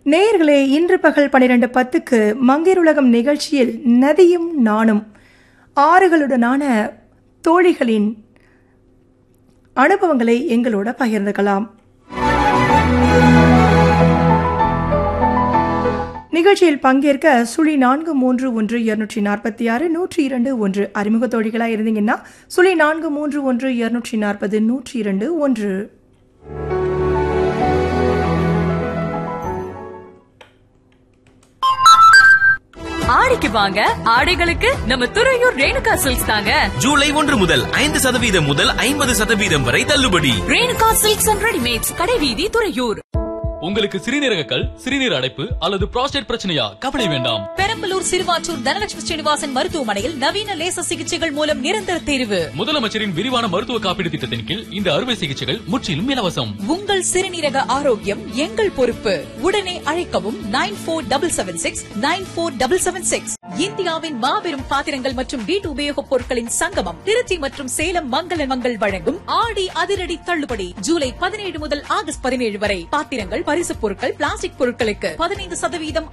நேயர்களே இன்று பகல் பனிரெண்டு பத்துக்கு மங்கையருலகம் நிகழ்ச்சியில் நதியும் நானும் ஆறுகளுடனான தோழிகளின் அனுபவங்களை எங்களோட பகிர்ந்துக்கலாம் நிகழ்ச்சியில் பங்கேற்க சுழி நான்கு மூன்று ஒன்று இருநூற்றி நாற்பத்தி ஆறு நூற்றி இரண்டு ஒன்று அறிமுக தோழிகளாக இருந்தீங்கன்னா சுழி நான்கு மூன்று ஒன்று இருநூற்றி நாற்பது நூற்றி இரண்டு ஒன்று ஆடிக்கு வாங்க ஆடைகளுக்கு நம்ம துறையூர் ரேணுகா சில்க்ஸ் தாங்க ஜூலை ஒன்று முதல் ஐந்து சதவீதம் முதல் ஐம்பது சதவீதம் வரை தள்ளுபடி ரேணுகா சில்க்ஸ் அண்ட் ரெடிமேட்ஸ் கடைவீதி துறையூர் உங்களுக்கு சிறுநீரக கல் சிறுநீர் அடைப்பு அல்லது புரோஸ்டேட் பிரச்சனையா கவலை வேண்டாம் பெரம்பலூர் சிறுவாச்சூர் தனலட்சுமி ஸ்ரீனிவாசன் மருத்துவமனையில் நவீன லேசர் சிகிச்சைகள் மூலம் நிரந்தர தேர்வு முதலமைச்சரின் விரிவான மருத்துவ காப்பீடு திட்டத்தின் கீழ் இந்த அறுவை சிகிச்சைகள் முற்றிலும் இலவசம் உங்கள் சிறுநீரக ஆரோக்கியம் எங்கள் பொறுப்பு உடனே அழைக்கவும் nine four double seven six nine four double seven six இந்தியாவின் மாபெரும் பாத்திரங்கள் மற்றும் வீட்டு உபயோகப் பொருட்களின் சங்கமம் திருச்சி மற்றும் சேலம் மங்கள மங்கள் வழங்கும் ஆடி அதிரடி தள்ளுபடி ஜூலை பதினேழு முதல் ஆகஸ்ட் பதினேழு வரை பாத்திரங்கள் பரிசுப் பொருட்கள் பிளாஸ்டிக் பொருட்களுக்கு பதினைந்து சதவீதம்